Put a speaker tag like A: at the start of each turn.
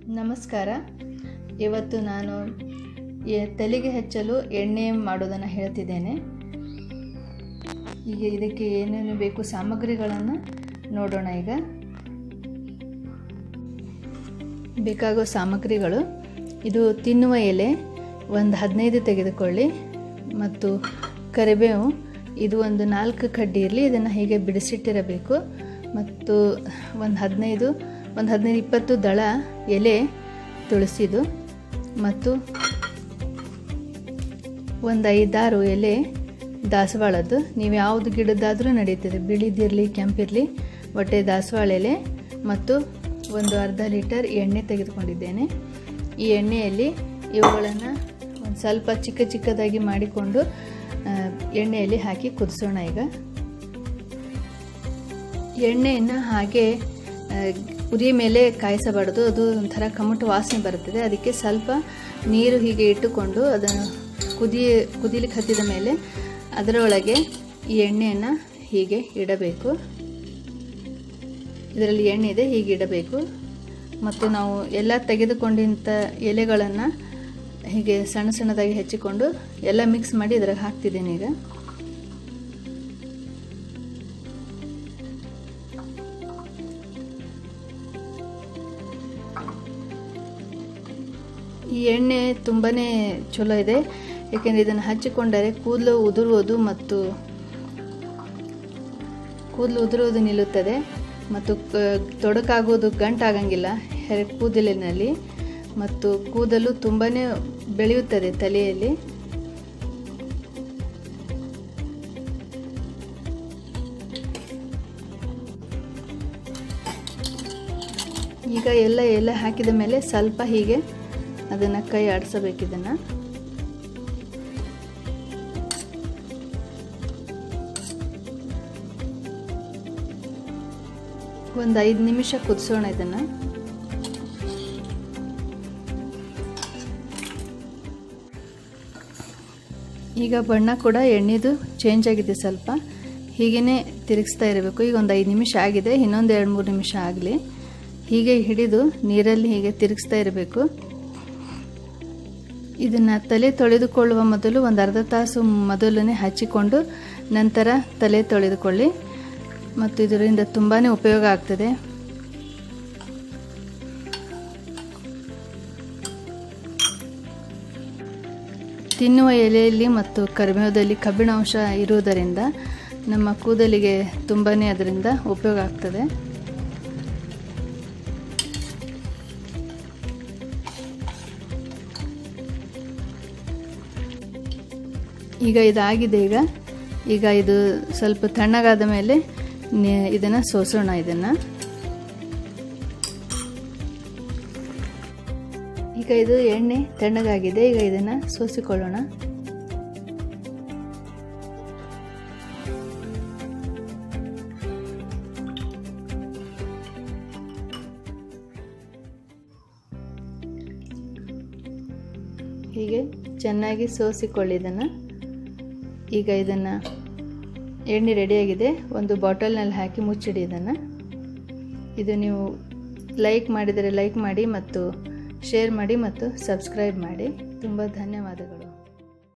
A: ನಮಸ್ಕಾರ ಇವತ್ತು ನಾನು ಎ- ತಲೆಗೆ ಹಚ್ಚಲು ಎಣ್ಣೆ ಮಾಡೋದನ್ನು ಹೇಳ್ತಿದ್ದೇನೆ ಈಗ ಇದಕ್ಕೆ ಏನೇನು ಬೇಕು ಸಾಮಗ್ರಿಗಳನ್ನು ನೋಡೋಣ ಈಗ ಬೇಕಾಗೋ ಸಾಮಗ್ರಿಗಳು ಇದು ತಿನ್ನುವ ಎಲೆ ಒಂದು ಹದಿನೈದು ತೆಗೆದುಕೊಳ್ಳಿ ಮತ್ತು ಕರಿಬೇವು ಇದು ಒಂದು ನಾಲ್ಕು ಕಡ್ಡಿ ಇರಲಿ ಇದನ್ನು ಹೀಗೆ ಬಿಡಿಸಿಟ್ಟಿರಬೇಕು ಮತ್ತು ಒಂದು ಹದಿನೈದು ಒಂದು ಹದಿನೈದು ಇಪ್ಪತ್ತು ದಳ ಎಲೆ ತುಳಸಿದು ಮತ್ತು ಒಂದು ಐದಾರು ಎಲೆ ದಾಸವಾಳದ್ದು ನೀವು ಯಾವುದು ಗಿಡದ್ದಾದರೂ ನಡೀತದೆ ಬಿಳಿದಿರಲಿ ಕೆಂಪಿರಲಿ ಹೊಟ್ಟೆ ದಾಸವಾಳ ಎಲೆ ಮತ್ತು ಒಂದು ಅರ್ಧ ಲೀಟರ್ ಎಣ್ಣೆ ತೆಗೆದುಕೊಂಡಿದ್ದೇನೆ ಈ ಎಣ್ಣೆಯಲ್ಲಿ ಇವುಗಳನ್ನು ಒಂದು ಸ್ವಲ್ಪ ಚಿಕ್ಕ ಚಿಕ್ಕದಾಗಿ ಮಾಡಿಕೊಂಡು ಆ, ಎಣ್ಣೆಯಲ್ಲಿ ಹಾಕಿ ಕುದಿಸೋಣ ಈಗ ಎಣ್ಣೆಯನ್ನು ಹಾಗೆ ಆ, ಉರಿ ಮೇಲೆ ಕಾಯಿಸಬಾರ್ದು ಅದು ಒಂಥರ ಕಮಟು ವಾಸನೆ ಬರುತ್ತದೆ ಅದಕ್ಕೆ ಸ್ವಲ್ಪ ನೀರು ಹೀಗೆ ಇಟ್ಟುಕೊಂಡು ಅದನ್ನು ಕುದಿ ಕುದಿಲಿಕ್ಕೆ ಹತ್ತಿದ ಮೇಲೆ ಅದರೊಳಗೆ ಈ ಎಣ್ಣೆಯನ್ನು ಹೀಗೆ ಇಡಬೇಕು ಇದರಲ್ಲಿ ಎಣ್ಣೆ ಇದೆ ಹೀಗೆ ಇಡಬೇಕು ಮತ್ತು ನಾವು ಎಲ್ಲ ತೆಗೆದುಕೊಂಡಿಂಥ ಎಲೆಗಳನ್ನು ಹೀಗೆ ಸಣ್ಣ ಸಣ್ಣದಾಗಿ ಹೆಚ್ಚಿಕೊಂಡು ಎಲ್ಲ ಮಿಕ್ಸ್ ಮಾಡಿ ಇದ್ರಾಗ ಹಾಕ್ತಿದ್ದೇನೆ ಈಗ ಈ ಎಣ್ಣೆ ತುಂಬಾ ಚಲೋ ಇದೆ ಏಕೆಂದರೆ ಇದನ್ನು ಹಚ್ಚಿಕೊಂಡರೆ ಕೂದಲು ಉದುರುವುದು ಮತ್ತು ಕೂದಲು ಉದುರುವುದು ನಿಲ್ಲುತ್ತದೆ ಮತ್ತು ಕ- ತೊಡಕಾಗುವುದು ಗಂಟಾಗಂಗಿಲ್ಲ ಹೆರೆ ಕೂದಲಿನಲ್ಲಿ ಮತ್ತು ಕೂದಲು ತುಂಬಾ ಬೆಳೆಯುತ್ತದೆ ತಲೆಯಲ್ಲಿ ಈಗ ಎಲ್ಲ ಎಲೆ ಹಾಕಿದ ಮೇಲೆ ಸ್ವಲ್ಪ ಹೀಗೆ ಅದನ್ನು ಕೈ ಆಡಿಸಬೇಕು ಇದನ್ನು ಒಂದು ಐದು ನಿಮಿಷ ಕುದಿಸೋಣ ಇದನ್ನು ಈಗ ಬಣ್ಣ ಕೂಡ ಎಣ್ಣೆದು ಚೇಂಜ್ ಆಗಿದೆ ಸ್ವಲ್ಪ ಹೀಗೇ ತಿರುಗಿಸ್ತಾ ಇರಬೇಕು ಈಗ ಒಂದು ಐದು ನಿಮಿಷ ಆಗಿದೆ ಇನ್ನೊಂದು ಎರಡು ಮೂರು ನಿಮಿಷ ಆಗಲಿ ಹೀಗೆ ಹಿಡಿದು ನೀರಲ್ಲಿ ಹೀಗೆ ತಿರುಗಿಸ್ತಾ ಇರಬೇಕು ಇದನ್ನು ತಲೆ ತೊಳೆದುಕೊಳ್ಳುವ ಮೊದಲು ಒಂದು ಅರ್ಧ ತಾಸು ಮೊದಲನೇ ಹಚ್ಚಿಕೊಂಡು ನಂತರ ತಲೆ ತೊಳೆದುಕೊಳ್ಳಿ ಮತ್ತು ಇದರಿಂದ ತುಂಬಾ ಉಪಯೋಗ ಆಗ್ತದೆ ತಿನ್ನುವ ಎಲೆಯಲ್ಲಿ ಮತ್ತು ಕರಿಬೇವದಲ್ಲಿ ಕಬ್ಬಿಣಾಂಶ ಇರುವುದರಿಂದ ನಮ್ಮ ಕೂದಲಿಗೆ ತುಂಬಾ ಅದರಿಂದ ಉಪಯೋಗ ಆಗ್ತದೆ ಈಗ ಇದಾಗಿದೆ ಈಗ ಈಗ ಇದು ಸ್ವಲ್ಪ ತಣ್ಣಗಾದ ಮೇಲೆ ಇದನ್ನು ಸೋಸೋಣ ಇದನ್ನು ಈಗ ಇದು ಎಣ್ಣೆ ತಣ್ಣಗಾಗಿದೆ ಈಗ ಇದನ್ನು ಸೋಸಿಕೊಳ್ಳೋಣ ಹೀಗೆ ಚೆನ್ನಾಗಿ ಸೋಸಿಕೊಳ್ಳಿ ಇದನ್ನು ಈಗ ಇದನ್ನು ಎಣ್ಣೆ ರೆಡಿಯಾಗಿದೆ ಒಂದು ಬಾಟಲ್ನಲ್ಲಿ ಹಾಕಿ ಮುಚ್ಚಿಡಿ ಇದನ್ನು ಇದು ನೀವು ಲೈಕ್ ಮಾಡಿದರೆ ಲೈಕ್ ಮಾಡಿ ಮತ್ತು ಶೇರ್ ಮಾಡಿ ಮತ್ತು ಸಬ್ಸ್ಕ್ರೈಬ್ ಮಾಡಿ ತುಂಬ ಧನ್ಯವಾದಗಳು